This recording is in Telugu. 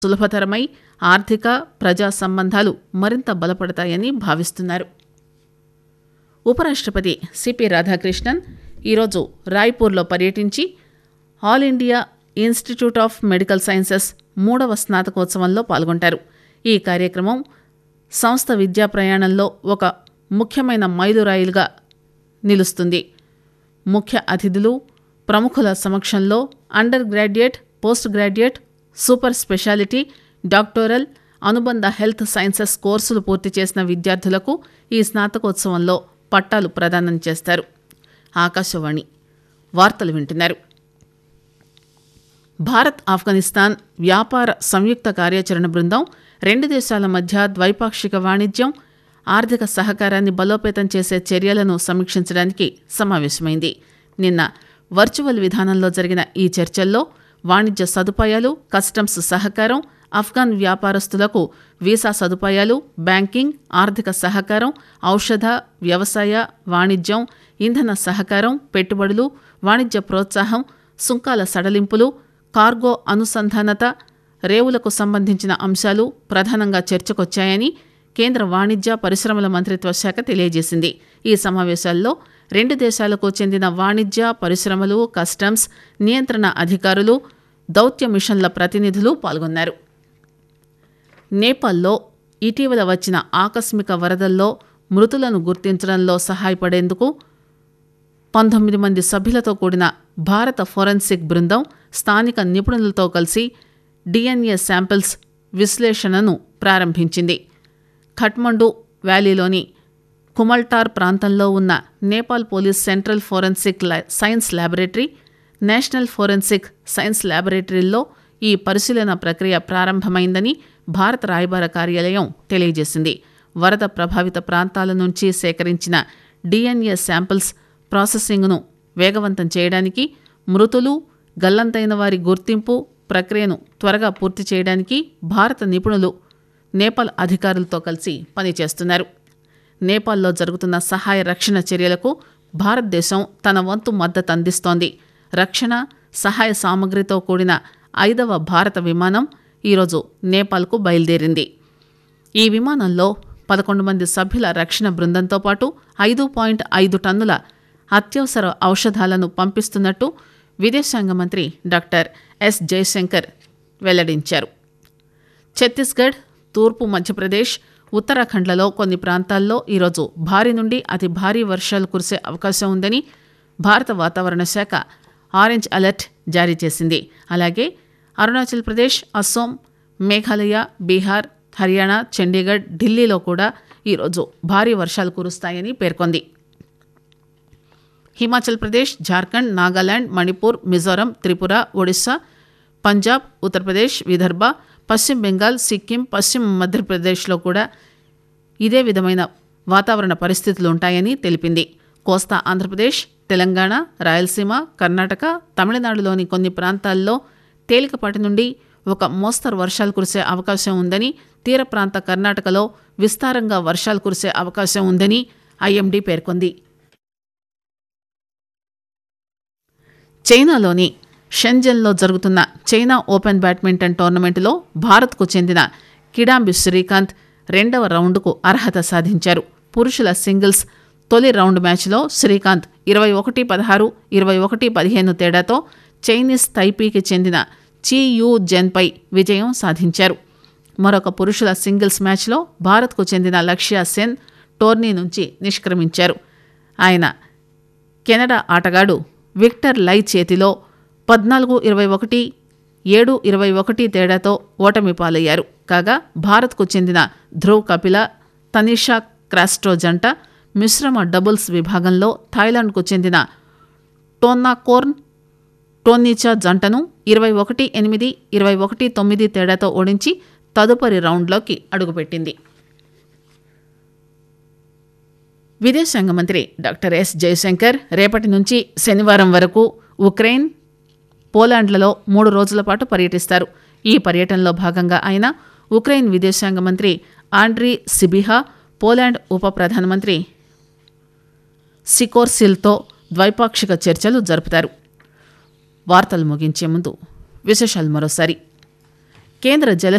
సులభతరమై ఆర్థిక ప్రజా సంబంధాలు మరింత బలపడతాయని భావిస్తున్నారు ఉపరాష్ట్రపతి సిపి రాధాకృష్ణన్ ఈరోజు రాయ్పూర్లో పర్యటించి All India Institute of Medical Sciences మూడవ స్నాతకోత్సవంలో పాల్గొంటారు ఈ కార్యక్రమం సంస్థ విద్యా ప్రయాణంలో ఒక ముఖ్యమైన మైలురాయిలుగా నిలుస్తుంది ముఖ్య అతిథులు ప్రముఖుల సమక్షంలో undergraduate postgraduate super speciality doctoral అనుబంధ హెల్త్ సైన్సెస్ కోర్సులు పూర్తి చేసిన విద్యార్థులకు ఈ స్నాతకోత్సవంలో పట్టాలు ప్రదానం చేస్తారు ఆకాశవాణి వార్తలు వింటున్నారు భారత్ ఆఫ్ఘనిస్తాన్ వ్యాపార సంయుక్త కార్యాచరణ బృందం రెండు దేశాల మధ్య ద్వైపాక్షిక వాణిజ్యం ఆర్థిక సహకారాన్ని బలోపేతం చేసే చర్యలను సమీక్షించడానికి సమావేశమైంది నిన్న వర్చువల్ విధానంలో జరిగిన ఈ చర్చల్లో వాణిజ్య సదుపాయాలు కస్టమ్స్ సహకారం ఆఫ్ఘాన్ వ్యాపారస్తులకు వీసా సదుపాయాలు బ్యాంకింగ్ ఆర్థిక సహకారం ఔషధ వ్యవసాయ వాణిజ్యం ఇంధన సహకారం పెట్టుబడులు వాణిజ్య ప్రోత్సాహం సుంకాల సడలింపులు కార్గో అనుసంధానత రేవులకు సంబంధించిన అంశాలు ప్రధానంగా చర్చకొచ్చాయని కేంద్ర వాణిజ్య పరిశ్రమల మంత్రిత్వ శాఖ తెలియజేసింది ఈ సమావేశాల్లో రెండు దేశాలకు చెందిన వాణిజ్య పరిశ్రమలు కస్టమ్స్ నియంత్రణ అధికారులు దౌత్య మిషన్ల ప్రతినిధులు పాల్గొన్నారు నేపాల్లో ఇటీవల వచ్చిన ఆకస్మిక వరదల్లో మృతులను గుర్తించడంలో సహాయపడేందుకు పంతొమ్మిది మంది సభ్యులతో కూడిన భారత ఫోరెన్సిక్ బృందం స్థానిక నిపుణులతో కలిసి డిఎన్ఏ శాంపిల్స్ విశ్లేషణను ప్రారంభించింది ఖట్మండు వ్యాలీలోని కుమల్టార్ ప్రాంతంలో ఉన్న నేపాల్ పోలీస్ సెంట్రల్ ఫోరెన్సిక్ లా- science laboratory national forensic science ల్యాబొరేటరీల్లో ఈ పరిశీలన ప్రక్రియ ప్రారంభమైందని భారత రాయబార కార్యాలయం తెలియజేసింది వరద ప్రభావిత ప్రాంతాల నుంచి సేకరించిన డిఎన్ఏ శాంపిల్స్ ప్రాసెసింగ్ను వేగవంతం చేయడానికి మృతులు గల్లంతైన వారి గుర్తింపు ప్రక్రియను త్వరగా పూర్తి చేయడానికి భారత నిపుణులు నేపాల్ అధికారులతో కలిసి పనిచేస్తున్నారు నేపాల్లో జరుగుతున్న సహాయ రక్షణ చర్యలకు భారతదేశం తన వంతు మద్దతు అందిస్తోంది రక్షణ సహాయ సామగ్రితో కూడిన ఐదవ భారత విమానం ఈరోజు నేపాల్కు బయలుదేరింది ఈ విమానంలో పదకొండు మంది సభ్యుల రక్షణ బృందంతో పాటు ఐదు పాయింట్ ఐదు టన్నుల అత్యవసర ఔషధాలను పంపిస్తున్నట్టు విదేశాంగ మంత్రి డాక్టర్ ఎస్ జయశంకర్ వెల్లడించారు ఛత్తీస్గఢ్ తూర్పు మధ్యప్రదేశ్ ఉత్తరాఖండ్లలో కొన్ని ప్రాంతాల్లో ఈరోజు భారీ నుండి అతి భారీ వర్షాలు కురిసే అవకాశం ఉందని భారత వాతావరణ శాఖ ఆరెంజ్ అలర్ట్ జారీ చేసింది అలాగే అరుణాచల్ ప్రదేశ్ అస్సోం మేఘాలయ బీహార్ హర్యానా చండీగఢ్ ఢిల్లీలో కూడా ఈరోజు భారీ వర్షాలు కురుస్తాయని పేర్కొంది హిమాచల్ ప్రదేశ్ జార్ఖండ్ నాగాలాండ్ మణిపూర్ మిజోరం త్రిపుర ఒడిశా పంజాబ్ ఉత్తరప్రదేశ్ విదర్భ పశ్చిమ బెంగాల్ సిక్కిం పశ్చిమ మధ్యప్రదేశ్లో కూడా ఇదే విధమైన వాతావరణ పరిస్థితులు ఉంటాయని తెలిపింది కోస్తా ఆంధ్రప్రదేశ్ తెలంగాణ రాయలసీమ కర్ణాటక తమిళనాడులోని కొన్ని ప్రాంతాల్లో తేలికపాటి నుండి ఒక మోస్తరు వర్షాలు కురిసే అవకాశం ఉందని తీర ప్రాంత కర్ణాటకలో విస్తారంగా వర్షాలు కురిసే అవకాశం ఉందని ఐఎండీ పేర్కొంది చైనాలోని షెంజన్లో జరుగుతున్న చైనా ఓపెన్ బ్యాడ్మింటన్ టోర్నమెంటులో భారత్కు చెందిన కిడాంబి శ్రీకాంత్ రెండవ రౌండ్కు అర్హత సాధించారు పురుషుల సింగిల్స్ తొలి రౌండ్ మ్యాచ్లో శ్రీకాంత్ ఇరవై ఒకటి పదహారు ఇరవై ఒకటి పదిహేను తేడాతో చైనీస్ తైపీకి చెందిన చీ యూ జెన్పై విజయం సాధించారు మరొక పురుషుల సింగిల్స్ మ్యాచ్లో భారత్కు చెందిన లక్ష్య సెన్ టోర్నీ నుంచి నిష్క్రమించారు ఆయన కెనడా ఆటగాడు విక్టర్ లై చేతిలో పద్నాలుగు ఇరవై ఒకటి ఏడు ఇరవై ఒకటి తేడాతో ఓటమి పాలయ్యారు కాగా భారత్కు చెందిన ధ్రువ్ కపిల తనిషా క్రాస్ట్రో జంట మిశ్రమ డబుల్స్ విభాగంలో థాయిలాండ్కు చెందిన టోన్నా కోర్న్ టోన్నీచా జంటను ఇరవై ఒకటి ఎనిమిది ఇరవై ఒకటి తొమ్మిది తేడాతో ఓడించి తదుపరి రౌండ్లోకి అడుగుపెట్టింది విదేశాంగ మంత్రి డాక్టర్ ఎస్ జయశంకర్ రేపటి నుంచి శనివారం వరకు ఉక్రెయిన్ పోలాండ్లలో మూడు రోజుల పాటు పర్యటిస్తారు ఈ పర్యటనలో భాగంగా ఆయన ఉక్రెయిన్ విదేశాంగ మంత్రి ఆండ్రీ సిబిహా పోలాండ్ ఉప ప్రధానమంత్రి సికోర్సిల్తో ద్వైపాక్షిక చర్చలు జరుపుతారు వార్తలు ముగించే ముందు విశేషాలు మరోసారి కేంద్ర జల